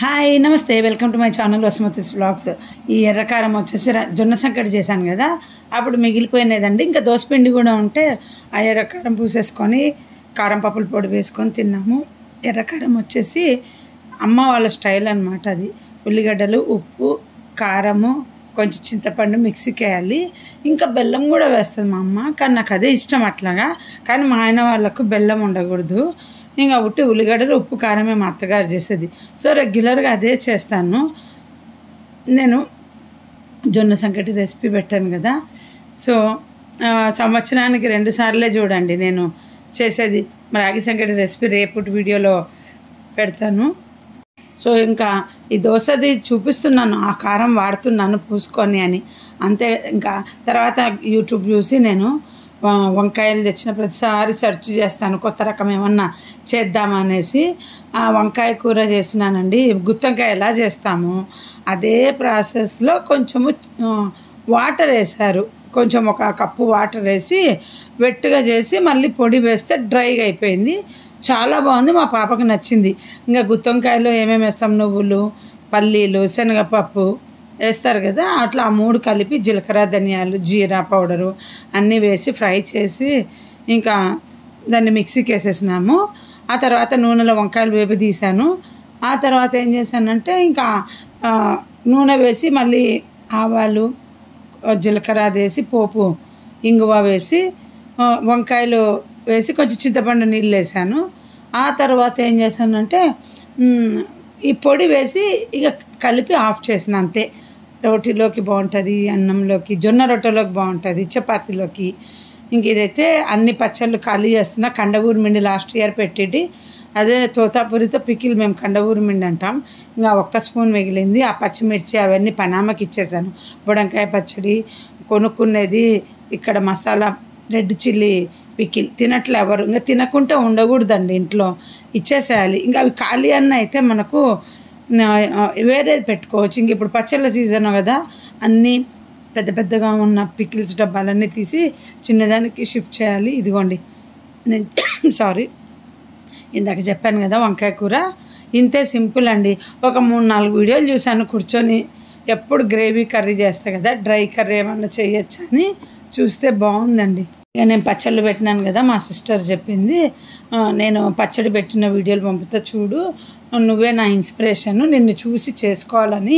hi నమస్తే welcome to my channel Vasumathi vlogs ఈ ఎర్రకారం వచ్చేసి ర- జొన్న సంకటి చేశాను కదా అప్పుడు మిగిలిపోయినదండి ఇంకా దోసపిండి కూడా ఉంటే ఆ ఎర్రకారం పూసేసుకొని కారం పప్పుల పొడి వేసుకొని తిన్నాము ఎర్రకారం వచ్చేసి అమ్మ వాళ్ళ స్టైల్ అనమాట అది ఉల్లిగడ్డలు ఉప్పు కారము కొంచెం చింతపండు మిక్సీకి వేయాలి ఇంకా బెల్లం కూడా వేస్తుంది మా అమ్మ కానీ నాకు అదే ఇష్టం అట్లాగా కానీ మా ఆయన వాళ్ళకు బెల్లం ఉండకూడదు ఇంకా ఉట్టి ఉల్లిగడ్డలు ఉప్పు కారమే మా అత్తగారు చేసేది సో రెగ్యులర్గా అదే చేస్తాను నేను జొన్న సంకటి రెసిపీ పెట్టాను కదా సో ఆ, సంవత్సరానికి రెండు సార్లే చూడండి నేను చేసేది రాగి సంకటి రెసిపీ రేపటి వీడియోలో పెడతాను సో ఇంకా ఈ దోశది చూపిస్తున్నాను ఆ కారం వాడుతున్నాను పూసుకొని అని అంతే ఇంకా తర్వాత యూట్యూబ్ చూసి నేను ఆ, వంకాయలు తెచ్చిన ప్రతిసారి సెర్చ్ చేస్తాను కొత్త రకం ఏమన్నా చేద్దామనేసి ఆ వంకాయ కూర చేసినానండి గుత్తొంకాయ ఎలా చేస్తాము అదే ప్రాసెస్లో కొంచెము ఆ, వాటర్ వేశారు కొంచెం ఒక కప్పు వాటర్ వేసి వెట్టుగా చేసి మళ్ళీ పొడి వేస్తే డ్రైగా అయిపోయింది చాలా బాగుంది మా పాపకు నచ్చింది ఇంకా గుత్తొంకాయలో ఏమేమి వేస్తాం నువ్వులు పల్లీలు శనగపప్పు వేస్తారు కదా అట్లా ఆ మూడు కలిపి జీలకర్ర ధనియాలు జీరా పౌడరు అన్నీ వేసి ఫ్రై చేసి ఇంకా దాన్ని మిక్సీకి వేసేసినాము ఆ తర్వాత నూనెలో వంకాయలు వేపి తీసాను ఆ తర్వాత ఏం చేశానంటే ఇంకా ఆ, నూనె వేసి మళ్ళీ ఆవాలు జీలకర్ర అది వేసి పోపు ఇంగువ వేసి ఆ, వంకాయలు వేసి కొంచెం చింతపండు నీళ్ళు వేసాను ఆ తర్వాత ఏం చేశానంటే మ్, ఈ పొడి వేసి ఇక కలిపి ఆఫ్ చేసిన అంతే రోటీలోకి బాగుంటుంది అన్నంలోకి జొన్న రొట్టెలోకి బాగుంటుంది చపాతీలోకి ఇంక ఇదైతే అన్ని పచ్చళ్ళు ఖాళీ చేస్తున్నా కండవూరు మిండి లాస్ట్ ఇయర్ పెట్టేటి అదే తోతాపూరితో పికిల్ మేము కండవూరు మిండి అంటాం ఇంకా ఒక్క స్పూన్ మిగిలింది ఆ పచ్చిమిర్చి అవన్నీ పనామకి ఇచ్చేసాను బుడంకాయ పచ్చడి కొనుక్కునేది ఇక్కడ మసాలా రెడ్ చిల్లీ పికిల్ తినట్లే ఎవరు ఇంకా తినకుంటే ఉండకూడదండి ఇంట్లో ఇచ్చేసేయాలి ఇంకా అవి ఖాళీ అన్న అయితే మనకు ఆ, ఆ, వేరేది పెట్టుకోవచ్చు ఇంక ఇప్పుడు పచ్చళ్ళ సీజన్ కదా అన్నీ పెద్ద పెద్దగా ఉన్న పికిల్స్ డబ్బాలన్నీ తీసి చిన్నదానికి షిఫ్ట్ చేయాలి ఇదిగోండి నేను సారీ ఇందాక చెప్పాను కదా వంకాయ కూర ఇంతే సింపుల్ అండి ఒక మూడు నాలుగు వీడియోలు చూశాను కూర్చొని ఎప్పుడు గ్రేవీ కర్రీ చేస్తా కదా డ్రై కర్రీ ఏమన్నా చేయొచ్చా అని చూస్తే బాగుందండి ఇక నేను పచ్చళ్ళు పెట్టినాను కదా మా సిస్టర్ చెప్పింది ఆ, నేను పచ్చడి పెట్టిన వీడియోలు పంపుతా చూడు నువ్వే నా ఇన్స్పిరేషన్ నిన్ను చూసి చేసుకోవాలని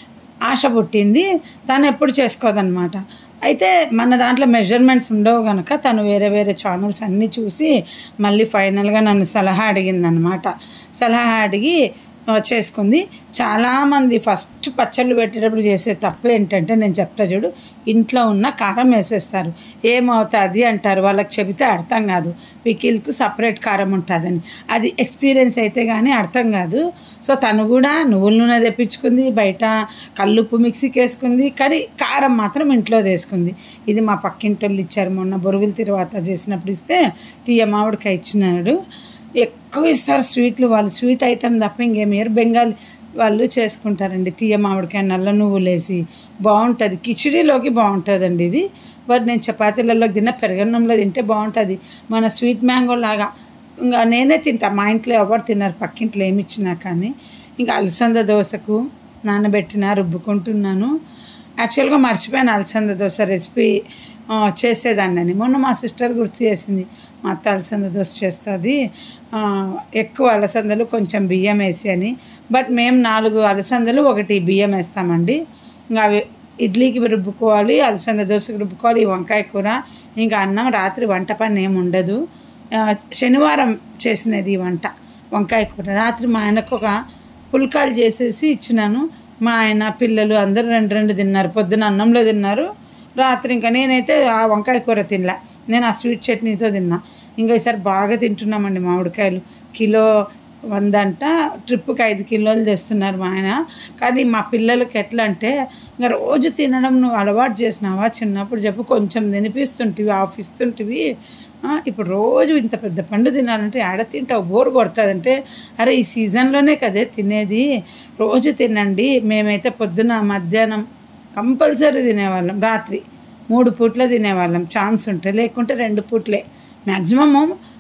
ఆశ పుట్టింది తను ఎప్పుడు చేసుకోదన్నమాట అయితే మన దాంట్లో మెజర్మెంట్స్ ఉండవు కనుక తను వేరే వేరే ఛానల్స్ అన్నీ చూసి మళ్ళీ ఫైనల్గా నన్ను సలహా అడిగిందనమాట సలహా అడిగి ఆ, చేసుకుంది చాలామంది ఫస్ట్ పచ్చళ్ళు పెట్టేటప్పుడు చేసే తప్పు ఏంటంటే నేను చెప్తా చూడు ఇంట్లో ఉన్న కారం వేసేస్తారు ఏమవుతుంది అంటారు వాళ్ళకి చెబితే అర్థం కాదు పికిల్కు సపరేట్ కారం ఉంటుందని అది ఎక్స్పీరియన్స్ అయితే కానీ అర్థం కాదు సో తను కూడా నువ్వుల నూనె తెప్పించుకుంది బయట కల్లుప్పు మిక్సీకి వేసుకుంది కానీ కారం మాత్రం ఇంట్లో వేసుకుంది ఇది మా పక్కింటి వాళ్ళు ఇచ్చారు మొన్న బొరుగుల తర్వాత చేసినప్పుడు ఇస్తే తీయ మామిడికాయ ఇచ్చినాడు ఎక్కువ ఇస్తారు స్వీట్లు వాళ్ళు స్వీట్ ఐటెం తప్ప ఇంకేమేరు బెంగాల్ వాళ్ళు చేసుకుంటారండి తీయ మామిడికాయ నల్ల నువ్వులు వేసి బాగుంటుంది కిచిడీలోకి బాగుంటుందండి ఇది బట్ నేను చపాతీలలో తిన్న పెరగన్నంలో తింటే బాగుంటుంది మన స్వీట్ మ్యాంగో లాగా ఇంకా నేనే తింటా మా ఇంట్లో ఎవరు తిన్నారు పక్కింట్లో ఏమి ఇచ్చినా కానీ ఇంకా అలసంద దోశకు నానబెట్టిన రుబ్బుకుంటున్నాను యాక్చువల్గా మర్చిపోయాను అలసంద దోశ రెసిపీ ఆ, చేసేదాన్ని అని మొన్న మా సిస్టర్ గుర్తు చేసింది మా అత్త అలసంద దోశ చేస్తుంది ఆ, ఎక్కువ అలసందలు కొంచెం బియ్యం వేసి అని బట్ మేము నాలుగు అలసందలు ఒకటి బియ్యం వేస్తామండి ఇంకా అవి ఇడ్లీకి రుబ్బుకోవాలి అలసంద దోశకి రుబ్బుకోవాలి ఈ వంకాయ కూర ఇంకా అన్నం రాత్రి వంట పని ఏమి ఉండదు ఆ, శనివారం చేసినది ఈ వంట వంకాయ కూర రాత్రి మా ఆయనకు ఒక పుల్కాలు చేసేసి ఇచ్చినాను మా ఆయన పిల్లలు అందరూ రెండు రెండు తిన్నారు పొద్దున అన్నంలో తిన్నారు రాత్రి ఇంకా నేనైతే ఆ వంకాయ కూర తినలే నేను ఆ స్వీట్ చట్నీతో తిన్నా ఇంకా ఈసారి బాగా తింటున్నామండి మామిడికాయలు కిలో వంద అంట ట్రిప్కి ఐదు కిలోలు తెస్తున్నారు మా ఆయన కానీ మా పిల్లలకి ఎట్లా అంటే ఇంకా రోజు తినడం నువ్వు అలవాటు చేసినావా చిన్నప్పుడు చెప్పు కొంచెం తినిపిస్తుంటివి ఆఫ్ ఇస్తుంటివి ఆ, ఇప్పుడు రోజు ఇంత పెద్ద పండు తినాలంటే ఆడ తింటావు బోర్ కొడుతుందంటే అరే ఈ సీజన్లోనే కదే తినేది రోజు తినండి మేమైతే పొద్దున మధ్యాహ్నం కంపల్సరీ తినేవాళ్ళం రాత్రి మూడు పూట్ల తినేవాళ్ళం ఛాన్స్ ఉంటే లేకుంటే రెండు పూట్లే మ్యాక్సిమము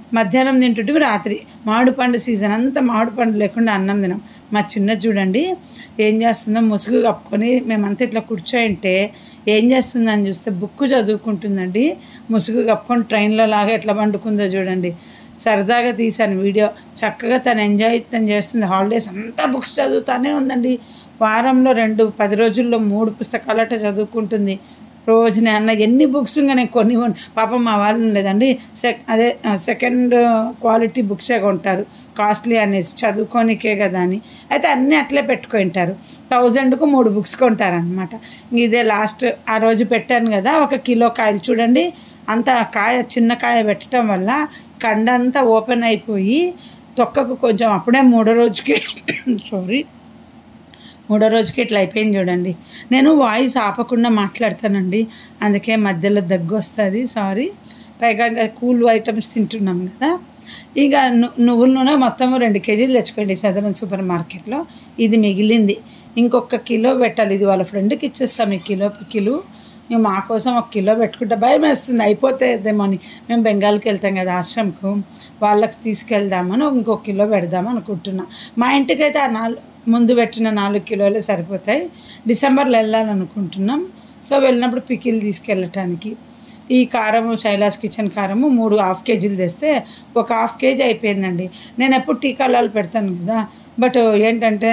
మధ్యాహ్నం తింటుంటే రాత్రి మామిడి పండు సీజన్ అంతా మామిడి పండు లేకుండా అన్నం తినాం మా చిన్నది చూడండి ఏం చేస్తుందో ముసుగు కప్పుకొని మేమంతా ఇట్లా కూర్చోయింటే ఏం చేస్తుందని చూస్తే బుక్ చదువుకుంటుందండి ముసుగు కప్పుకొని ట్రైన్లో లాగా ఎట్లా పండుకుందో చూడండి సరదాగా తీశాను వీడియో చక్కగా తను ఎంజాయ్ తను చేస్తుంది హాలిడేస్ అంతా బుక్స్ చదువుతానే ఉందండి వారంలో రెండు పది రోజుల్లో మూడు పుస్తకాలట చదువుకుంటుంది రోజునే అన్న ఎన్ని బుక్స్ ఇంకా నేను కొన్ని కొన్- పాపం మా వాళ్ళు లేదండి సెక్ అదే సెకండ్ క్వాలిటీ బుక్సే కొంటారు కాస్ట్లీ అనేసి చదువుకోనికే కదా అని అయితే అన్నీ అట్లే పెట్టుకుంటారు థౌజండ్కు మూడు బుక్స్ కొంటారనమాట ఇదే లాస్ట్ ఆ రోజు పెట్టాను కదా ఒక కిలో కాయలు చూడండి అంత కాయ చిన్న కాయ పెట్టడం వల్ల కండ అంతా ఓపెన్ అయిపోయి తొక్కకు కొంచెం అప్పుడే మూడో రోజుకి సారీ మూడో రోజుకి ఇట్లా అయిపోయింది చూడండి నేను వాయిస్ ఆపకుండా మాట్లాడతానండి అందుకే మధ్యలో దగ్గు వస్తుంది సారీ పైగా ఇంకా కూల్ ఐటమ్స్ తింటున్నాం కదా ఇక ను- నువ్వుల నూనె మొత్తం రెండు కేజీలు తెచ్చుకోండి సదరన్ సూపర్ మార్కెట్లో ఇది మిగిలింది ఇంకొక కిలో పెట్టాలి ఇది వాళ్ళ ఫ్రెండ్కి ఇచ్చేస్తాం ఈ కిలో కిలో ఇక మా కోసం ఒక కిలో పెట్టుకుంటే భయం వేస్తుంది అయిపోతేదేమో అని మేము బెంగాల్కి వెళ్తాం కదా ఆశ్రమకు వాళ్ళకి తీసుకెళ్దామని ఇంకొక కిలో పెడదాం అనుకుంటున్నా మా ఇంటికైతే ఆ నాలుగు ముందు పెట్టిన నాలుగు కిలోలే సరిపోతాయి డిసెంబర్లో వెళ్ళాలనుకుంటున్నాం సో వెళ్ళినప్పుడు పికిల్ తీసుకెళ్ళటానికి ఈ కారము శైలాస్ కిచెన్ కారము మూడు హాఫ్ కేజీలు తెస్తే ఒక హాఫ్ కేజీ అయిపోయిందండి నేను ఎప్పుడు టీకాలాలు పెడతాను కదా బట్ ఏంటంటే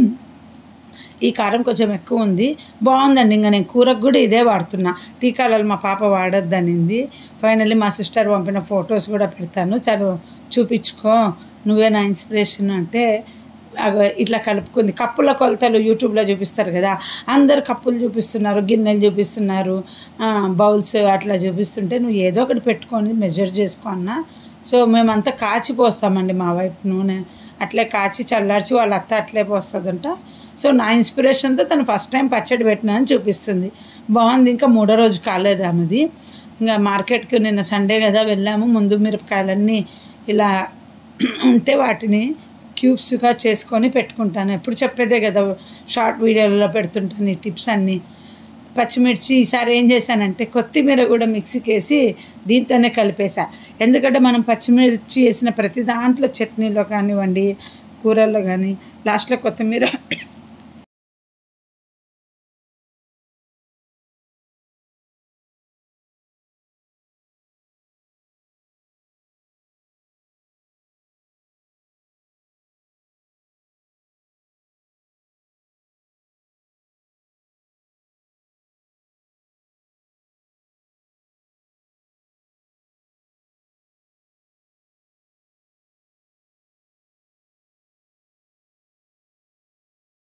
ఈ కారం కొంచెం ఎక్కువ ఉంది బాగుందండి ఇంకా నేను కూరకు కూడా ఇదే వాడుతున్నా టీకాలలో మా పాప వాడొద్దనింది ఫైనల్లీ మా సిస్టర్ పంపిన ఫొటోస్ కూడా పెడతాను తను చూపించుకో నువ్వే నా ఇన్స్పిరేషన్ అంటే అగో ఇట్లా కలుపుకుంది కప్పుల కొలతలు యూట్యూబ్లో చూపిస్తారు కదా అందరు కప్పులు చూపిస్తున్నారు గిన్నెలు చూపిస్తున్నారు ఆ, బౌల్స్ అట్లా చూపిస్తుంటే నువ్వు ఏదో ఒకటి పెట్టుకొని మెజర్ చేసుకో అన్నా సో మేమంతా కాచి పోస్తామండి మా వైపు నూనె అట్లే కాచి చల్లార్చి వాళ్ళ అత్త అట్లే పోస్తుందంట సో నా ఇన్స్పిరేషన్తో తను ఫస్ట్ టైం పచ్చడి పెట్టినా అని చూపిస్తుంది బాగుంది ఇంకా మూడో రోజు కాలేదు ఆమెది ఇంకా మార్కెట్కి నిన్న సండే కదా వెళ్ళాము ముందు మిరపకాయలన్నీ ఇలా ఉంటే వాటిని క్యూబ్స్గా చేసుకొని పెట్టుకుంటాను ఎప్పుడు చెప్పేదే కదా షార్ట్ వీడియోలలో పెడుతుంటాను ఈ టిప్స్ అన్నీ పచ్చిమిర్చి ఈసారి ఏం చేశానంటే కొత్తిమీర కూడా మిక్సీకి వేసి దీంతోనే కలిపేసా ఎందుకంటే మనం పచ్చిమిర్చి వేసిన ప్రతి దాంట్లో చట్నీలో కానివ్వండి కూరల్లో కానీ లాస్ట్లో కొత్తిమీర